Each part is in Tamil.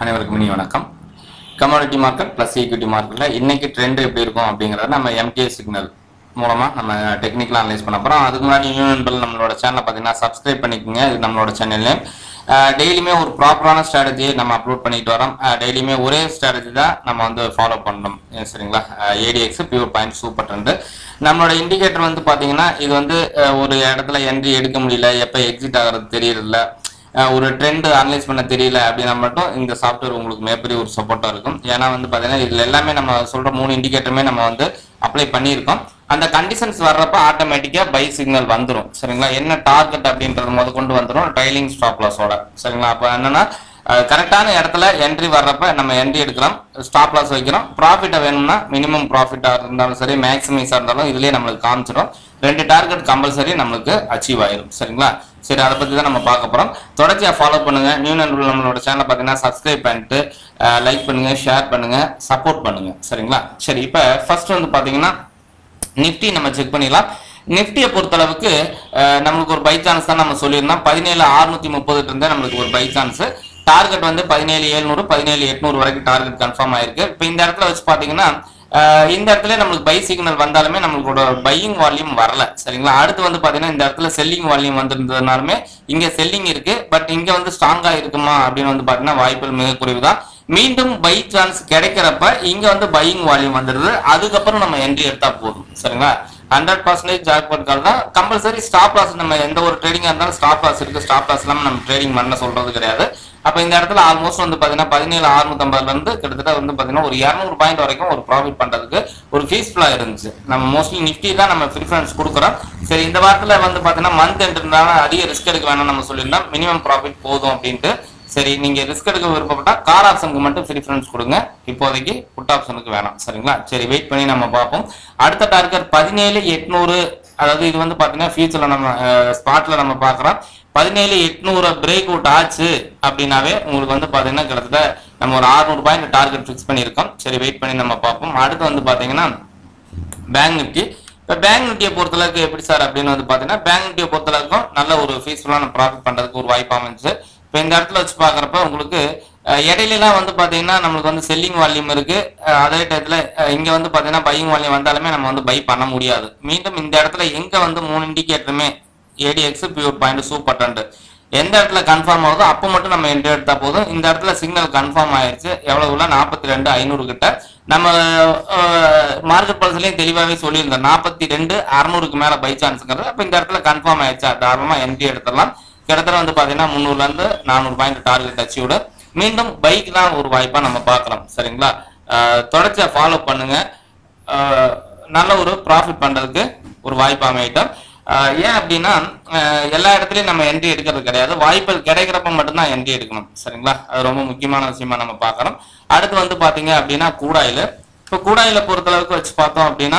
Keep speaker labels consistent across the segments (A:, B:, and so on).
A: அனைவருக்கும் இனி வணக்கம் கமாடிட்டி மார்க்கெட் ப்ளஸ் ஈக்விட்டி மார்க்கெட்டில் இன்னைக்கு ட்ரெண்ட் எப்படி இருக்கும் அப்படிங்கிறத நம்ம எம்டிஏ சிக்னல் மூலமாக நம்ம டெக்னிக்கலாக அனலைஸ் பண்ண போகிறோம் அதுக்கு முன்னாடி யூனியன் பில் நம்மளோட சேனலை பார்த்தீங்கன்னா சப்ஸ்கிரைப் பண்ணிக்கோங்க இது நம்மளோட சேனல் நேம் டெய்லியுமே ஒரு ப்ராப்பரான ஸ்ட்ராட்டஜியை நம்ம அப்லோட் பண்ணிட்டு வரோம் டெய்லியுமே ஒரே ஸ்ட்ராட்டஜி தான் நம்ம வந்து ஃபாலோ பண்ணணும் ஏன் சரிங்களா ADX pure point super trend நம்மளோட இண்டிகேட்டர் வந்து பார்த்தீங்கன்னா இது வந்து அஹ், ஒரு இடத்துல என்ட்ரி எடுக்க முடியல எப்போ எக்ஸிட் ஆகிறது தெரியல அஹ் ஒரு ட்ரெண்ட் அனலைஸ் பண்ண தெரியல அப்படின்னா மட்டும் இந்த சாஃப்ட்வேர் உங்களுக்கு மிகப்பெரிய ஒரு சப்போர்ட்டாக இருக்கும் ஏன்னா வந்து பார்த்தீங்கன்னா இதில் எல்லாமே நம்ம சொல்கிற மூணு இண்டிகேட்டருமே நம்ம வந்து அப்ளை பண்ணியிருக்கோம் அந்த கண்டிஷன்ஸ் வர்றப்ப ஆட்டோமேட்டிக்காக பை சிக்னல் வந்துடும் சரிங்களா என்ன டார்கெட் அப்படின்றது முத கொண்டு வந்துடும் ட்ரைலிங் ஸ்டாப் லாஸோட சரிங்களா அப்போ என்னன்னா கரெக்டான இடத்துல என்ட்ரி வர்றப்ப நம்ம என்ட்ரி எடுக்கிறோம் ஸ்டாப் லாஸ் வைக்கிறோம் ப்ராஃபிட்டை வேணும்னா மினிமம் ப்ராஃபிட்டாக இருந்தாலும் சரி மேக்ஸிமைஸாக இருந்தாலும் இதுலேயே நம்மளுக்கு காமிச்சிடும் ரெண்டு டார்கெட் கம்பல்சரி நம்மளுக்கு அச்சீவ் ஆயிரும் சரிங்களா சரி அதை பற்றி தான் நம்ம பார்க்க போகிறோம் தொடர்ச்சியாக ஃபாலோ பண்ணுங்க நியூ நண்பர்கள் நம்மளோட சேனலை பார்த்தீங்கன்னா சப்ஸ்கிரைப் பண்ணிட்டு லைக் பண்ணுங்க ஷேர் பண்ணுங்க சப்போர்ட் பண்ணுங்க சரிங்களா சரி இப்போ ஃபர்ஸ்ட் வந்து பார்த்தீங்கன்னா நிஃப்டி நம்ம செக் பண்ணிடலாம் நிஃப்டியை பொறுத்தளவுக்கு அஹ், நம்மளுக்கு ஒரு பை சான்ஸ் தான் நம்ம சொல்லியிருந்தோம் பதினேழு அறுநூத்தி முப்பது இருந்தா நம்மளுக்கு ஒரு பை சான்ஸ் டார்கெட் வந்து பதினேழு எழுநூறு பதினேழு எட்நூறு வரைக்கும் டார்கெட் கன்ஃபார்ம் ஆயிருக்கு இப்போ இந்த இடத்துல வச்சு பார்த்தீங்கன்னா அஹ், இந்த இடத்துல நம்மளுக்கு பை சிக்னல் வந்தாலுமே நம்மளோட பையிங் வால்யூம் வரல சரிங்களா அடுத்து வந்து பார்த்தீங்கன்னா இந்த இடத்துல செல்லிங் வால்யூம் வந்திருந்ததுனாலுமே இங்க செல்லிங் இருக்கு பட் இங்க வந்து ஸ்ட்ராங்கா இருக்குமா அப்படின்னு வந்து பார்த்தீங்கன்னா வாய்ப்புகள் மிக குறைவு தான் மீண்டும் பை சான்ஸ் கிடைக்கிறப்ப இங்க வந்து பையிங் வால்யூம் வந்துடுது அதுக்கப்புறம் நம்ம என்ட்ரி எடுத்தா போதும் சரிங்களா ஹண்ட்ரட் பர்சன்டேஜ் ஜாக்பாட் கால் தான் கம்பல்சரி ஸ்டாப் லாஸ் நம்ம எந்த ஒரு ட்ரேடிங்காக இருந்தாலும் ஸ்டாப் லாஸ் இருக்கு ஸ்டாப் லாஸ் இல்லாமல் நம்ம ட்ரேடிங் பண்ண சொல்றது கிடையாது அப்போ இந்த இடத்துல ஆல்மோஸ்ட் வந்து பார்த்தீங்கன்னா பதினேழு அறுநூத்தம்பதுல இருந்து கிட்டத்தட்ட வந்து பார்த்தீங்கன்னா ஒரு இரநூறு பாயிண்ட் வரைக்கும் ஒரு ப்ராஃபிட் பண்றதுக்கு ஒரு ஃபீஸ்ஃபுல்லாக இருந்துச்சு நம்ம மோஸ்ட்லி நிஃப்டி தான் நம்ம ப்ரிஃபரன்ஸ் கொடுக்குறோம் சரி இந்த வாரத்தில் வந்து பார்த்தீங்கன்னா மந்த் எண்ட் இருந்தாலும் அதிக ரிஸ்க் எடுக்க வேணாம் நம்ம சொல்லியிருந்தோம் மினிமம் ப்ராஃபிட் போதும் அப்படின்ட்டு சரி நீங்க ரிஸ்க் எடுக்க விருப்பப்பட்டா கார் ஆப்ஷனுக்கு மட்டும் ப்ரிஃபரன்ஸ் கொடுங்க இப்போதைக்கு புட் ஆப்ஷனுக்கு வேணாம் சரிங்களா சரி வெயிட் பண்ணி நம்ம பார்ப்போம் அடுத்த டார்கெட் பதினேழு எட்நூறு அதாவது இது வந்து பாத்தீங்கன்னா ஃபியூச்சர்ல நம்ம ஸ்பாட்ல நம்ம பார்க்குறோம் பதினேழு எட்நூறு பிரேக் அவுட் ஆச்சு அப்படின்னாவே உங்களுக்கு வந்து பாத்தீங்கன்னா கிட்டத்தட்ட நம்ம ஒரு 600 பாயிண்ட் டார்கெட் ஃபிக்ஸ் பண்ணியிருக்கோம் சரி வெயிட் பண்ணி நம்ம பார்ப்போம் அடுத்து வந்து பாத்தீங்கன்னா பேங்க் நிஃப்டி இப்போ பேங்க் நிஃப்டியை பொறுத்தளவுக்கு எப்படி சார் அப்படின்னு வந்து பார்த்தீங்கன்னா பேங்க் நிஃப்டியை பொறுத்தளவுக்கும் நல்ல ஒரு ஃபீஸ்ஃபுல்லான ப்ராஃபிட் பண்ணுறதுக்கு ஒரு வாய்ப்பு அமைஞ்சு இப்போ இந்த இடத்துல வச்சு பார்க்குறப்ப உங்களுக்கு அஹ், இடையிலலாம் வந்து பார்த்தீங்கன்னா நம்மளுக்கு வந்து செல்லிங் வால்யூம் இருக்கு அஹ், அதே டயத்தில் இங்கே வந்து பார்த்தீங்கன்னா பையிங் வால்யூம் வந்தாலுமே நம்ம வந்து பை பண்ண முடியாது மீண்டும் இந்த இடத்துல எங்கே வந்து மூணு இண்டிகேட்டருமே ஏடிஎக்ஸ் பியூர் பாயிண்ட் சூப்பர் டண்டு எந்த இடத்துல கன்ஃபார்ம் ஆகுதோ அப்போ மட்டும் நம்ம என்ட்ரி எடுத்தா போதும் இந்த இடத்துல சிக்னல் கன்ஃபார்ம் ஆயிருச்சு எவ்வளவுல நாற்பத்தி ரெண்டு ஐநூறு கிட்ட நம்ம மார்க்கெட் பல்ஸ்லயும் தெளிவாகவே சொல்லியிருந்தோம் நாற்பத்தி ரெண்டு அறநூறுக்கு மேல பை சான்ஸ்ங்கிறது அப்போ இந்த இடத்துல கன்ஃபார்ம் ஆயிடுச்சா தாராளமா என்ட்ரி எடுத்துடலாம் கிட்டத்தட்ட வந்து பாத்தீங்கன்னா முந்நூறுல இருந்து நானூறு பாயிண்ட் டார்கெட் அச்சீவ்டு மீண்டும் பைக் தான் ஒரு வாய்ப்பா நம்ம பார்க்கலாம் சரிங்களா அஹ் தொடர்ச்சியா ஃபாலோ பண்ணுங்க அஹ் நல்ல ஒரு ப்ராஃபிட் பண்றதுக்கு ஒரு வாய்ப்பு அமையிட்டோம் ஆஹ் ஏன் அப்படின்னா ஆஹ் எல்லா இடத்துலயும் நம்ம என்ட்ரி எடுக்கிறது கிடையாது வாய்ப்புகள் கிடைக்கிறப்ப மட்டும்தான் என்ட்ரி எடுக்கணும் சரிங்களா அது ரொம்ப முக்கியமான விஷயமா நம்ம பார்க்கறோம் அடுத்து வந்து பாத்தீங்க அப்படின்னா கூடாயில இப்போ கூடாயில பொறுத்தளவுக்கு வச்சு பார்த்தோம் அப்படின்னா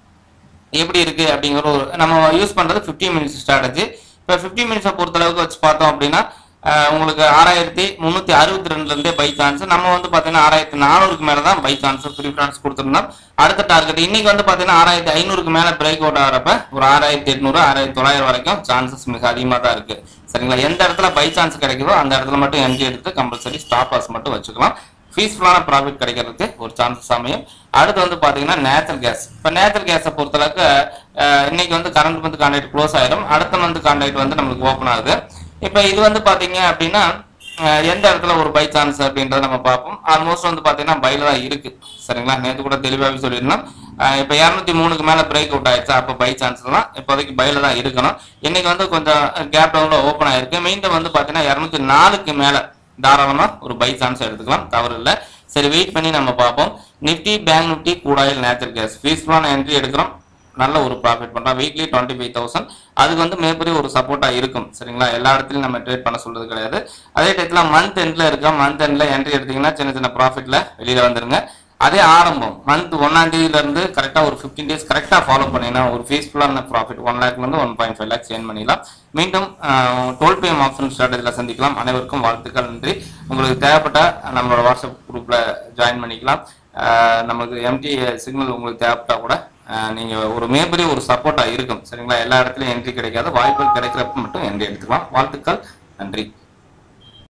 A: எப்படி இருக்கு அப்படிங்கிற ஒரு நம்ம யூஸ் பண்றது 15 மினிட்ஸ் ஸ்ட்ராட்டஜி இப்போ 15 மினிட்ஸை பொறுத்தளவுக்கு வச்சு பார்த்தோம் அப்படின்னா ஆஹ் உங்களுக்கு ஆறாயிரத்தி முந்நூற்றி அறுபத்தி ரெண்டுலேருந்தே பை சான்ஸ் நம்ம வந்து பார்த்தீங்கன்னா ஆறாயிரத்தி நானூறுக்கு மேலே தான் பை சான்ஸ் ப்ரிஃபரன்ஸ் கொடுத்துருந்தோம் அடுத்த டார்கெட் இன்னைக்கு வந்து பார்த்தீங்கன்னா ஆறாயிரத்தி ஐநூறுக்கு மேலே பிரேக் அவுட் ஆகிறப்ப ஒரு ஆறாயிரத்தி எட்நூறு ஆறாயிரத்தி தொள்ளாயிரம் வரைக்கும் சான்சஸ் மிக அதிகமாக தான் இருக்கு சரிங்களா எந்த இடத்துல பை சான்ஸ் கிடைக்குதோ அந்த இடத்துல மட்டும் என்ட்ரி எடுத்து கம்பல்சரி ஸ்டாப் லாஸ் மட்டும் வச்சுக்கலாம் ஃபீஸ்ஃபுல்லான ப்ராஃபிட் கிடைக்கிறதுக்கு ஒரு சான்சஸ் அமையும் அடுத்து வந்து பார்த்தீங்கன்னா நேச்சுரல் கேஸ் இப்போ நேச்சுரல் கேஸை பொறுத்தளவுக்கு அஹ், இன்னைக்கு வந்து கரண்ட் மந்த் கான்ட்ராக்ட் க்ளோஸ் ஆயிடும் அடுத்த மந்த் கான்ட்ராக்ட் வந்து நம்மளுக்கு ஓப்பன் ஆகுது இப்போ இது வந்து பார்த்தீங்க அப்படின்னா அஹ், எந்த இடத்துல ஒரு பை சான்ஸ் அப்படின்றத நம்ம பார்ப்போம் ஆல்மோஸ்ட் வந்து பார்த்தீங்கன்னா பைல தான் இருக்கு சரிங்களா நேற்று கூட தெளிவாகவே சொல்லியிருந்தோம் அஹ், இப்போ இரநூத்தி மூணுக்கு மேலே பிரேக் அவுட் ஆயிடுச்சு அப்போ பை சான்ஸ் தான் இப்போதைக்கு பைல தான் இருக்கணும் இன்னைக்கு வந்து கொஞ்சம் கேப் டவுன்ல ஓப்பன் ஆயிருக்கு மீண்டும் வந்து பார்த்தீங்கன்னா இரநூத்தி நாலுக்கு மேலே தாராளமா ஒரு பை சான்ஸ் எடுத்துக்கலாம் தவறு இல்லை சரி வெயிட் பண்ணி நம்ம பார்ப்போம் நிஃப்டி பேங்க் நிஃப்டி கூடாயில் நேச்சுரல் கேஸ் ஃபீஸ்ஃபுல்லான என்ட்ரி எடுக்கிறோம் நல்ல ஒரு ப்ராஃபிட் பண்றோம் வீக்லி டுவெண்ட்டி ஃபைவ் தௌசண்ட் அதுக்கு வந்து மிகப்பெரிய ஒரு சப்போர்ட்டாக இருக்கும் சரிங்களா எல்லா இடத்துலையும் நம்ம ட்ரேட் பண்ண சொல்றது கிடையாது அதே டயத்தில் மந்த் எண்டில் இருக்க மந்த் எண்டில் என்ட்ரி எடுத்தீங்கன்னா சின்ன சின்ன ப்ராஃபிட்ல வெளியில வந்துருங்க அதே ஆரம்பம் மந்த் ஒன்னாம் தேதியில இருந்து கரெக்டாக ஒரு ஃபிஃப்டீன் டேஸ் கரெக்டாக ஃபாலோ பண்ணினா ஒரு ஃபீஸ்ஃபுல்லான ப்ராஃபிட் ஒன் லேக்ல இருந்து one point five lakhs earn பண்ணிடலாம் மீண்டும் டுவெல் பிஎம் ஆப்ஷன் ஸ்ட்ராட்டஜியில் சந்திக்கலாம் அனைவருக்கும் வாழ்த்துக்கள் நன்றி உங்களுக்கு தேவைப்பட்ட நம்மளோட வாட்ஸ்அப் குரூப்ல ஜாயின் பண்ணிக்கலாம் ஆஹ் நமக்கு எம்டி சிக்னல் உங்களுக்கு தேவைப்பட்டா கூட ஆஹ் நீங்க ஒரு மிகப்பெரிய ஒரு சப்போர்ட்டா இருக்கும் சரிங்களா எல்லா இடத்துலயும் என்ட்ரி கிடைக்காது வாய்ப்புகள் கிடைக்கிறப்ப மட்டும் என்ட்ரி எடுத்துக்கலாம் வாழ்த்துக்கள் நன்றி